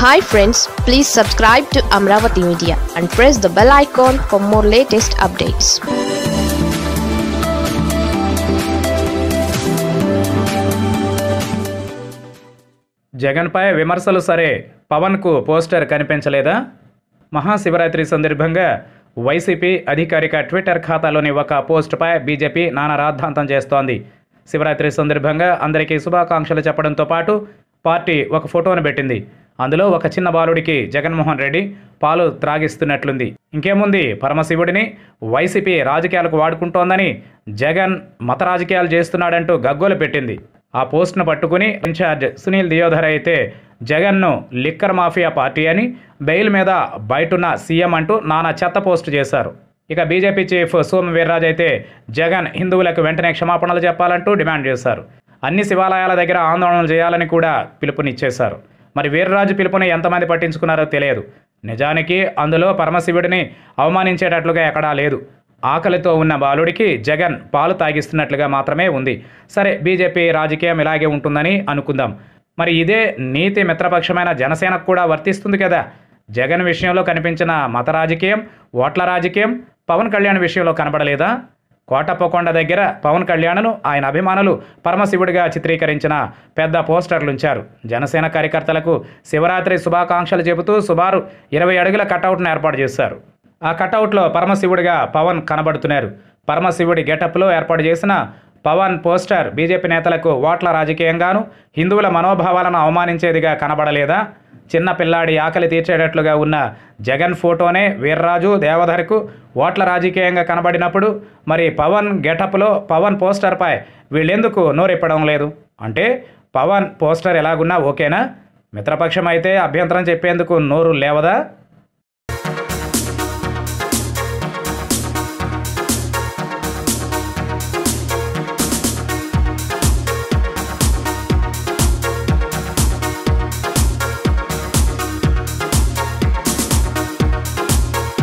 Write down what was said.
hi friends please subscribe to Amaravati media and press the bell icon for more latest updates జగన్పై విమర్శలు సరే పవన్కు poster కనిపించలేదా మహాశివరాత్రి సందర్భంగా YCP అధికారిక ట్విట్టర్ ఖాతాలోని ఒక పోస్టుపై బీజేపీ నానా రాద్ధాంతం చేస్తోంది శివరాత్రి సందర్భంగా అందరికీ శుభాకాంక్షలు చెప్పడంతో పాటు పార్టీ ఒక ఫోటోను పెట్టింది అందులో ఒక చిన్న బాలుడికి జగన్మోహన్ రెడ్డి పాలు త్రాగిస్తున్నట్లుంది ఇంకేముంది పరమశివుడిని వైసీపీ రాజకీయాలకు వాడుకుంటోందని జగన్ మత రాజకీయాలు చేస్తున్నాడంటూ గగ్గోలు పెట్టింది ఆ పోస్ట్ను పట్టుకుని ఇన్ఛార్జ్ సునీల్ దియోధర్ అయితే జగన్ను లిక్కర్ మాఫియా పార్టీ అని బెయిల్ మీద బయటున్న సీఎం అంటూ నానా చెత్త పోస్ట్ చేశారు ఇక బీజేపీ చీఫ్ సోమ వీర్రాజ్ అయితే జగన్ హిందువులకు వెంటనే క్షమాపణలు చెప్పాలంటూ డిమాండ్ చేశారు అన్ని శివాలయాల దగ్గర ఆందోళనలు చేయాలని కూడా పిలుపునిచ్చేశారు మరి వీర్రాజు పిలుపుని ఎంతమంది పట్టించుకున్నారో తెలియదు నిజానికి అందులో పరమశివుడిని అవమానించేటట్లుగా ఎక్కడా లేదు ఆకలితో ఉన్న బాలుడికి జగన్ పాలు తాగిస్తున్నట్లుగా మాత్రమే ఉంది సరే బీజేపీ రాజకీయం ఇలాగే ఉంటుందని అనుకుందాం మరి ఇదే నీతి మిత్రపక్షమైన జనసేనకు కూడా వర్తిస్తుంది కదా జగన్ విషయంలో కనిపించిన మత రాజకీయం ఓట్ల రాజకీయం పవన్ కళ్యాణ్ విషయంలో కనబడలేదా కోటప్పకొండ దగ్గర పవన్ కళ్యాణ్ను ఆయన అభిమానులు పరమశివుడిగా చిత్రీకరించిన పెద్ద పోస్టర్లుంచారు జనసేన కార్యకర్తలకు శివరాత్రి శుభాకాంక్షలు చెబుతూ సుమారు ఇరవై అడుగుల కటౌట్ను ఏర్పాటు చేశారు ఆ కటౌట్లో పరమశివుడిగా పవన్ కనబడుతున్నారు పరమశివుడి గెటప్లో ఏర్పాటు చేసిన పవన్ పోస్టర్ బీజేపీ నేతలకు ఓట్ల రాజకీయంగాను హిందువుల మనోభావాలను అవమానించేదిగా కనబడలేదా చిన్న పిల్లాడి ఆకలి తీర్చేటట్లుగా ఉన్న జగన్ ఫోటోనే వీర్రాజు దేవధర్కు ఓట్ల రాజకీయంగా కనబడినప్పుడు మరి పవన్ గెటప్లో పవన్ పోస్టర్పై వీళ్ళెందుకు నోరెప్పడం లేదు అంటే పవన్ పోస్టర్ ఎలాగున్నా ఓకేనా మిత్రపక్షం అయితే అభ్యంతరం చెప్పేందుకు నోరు లేవదా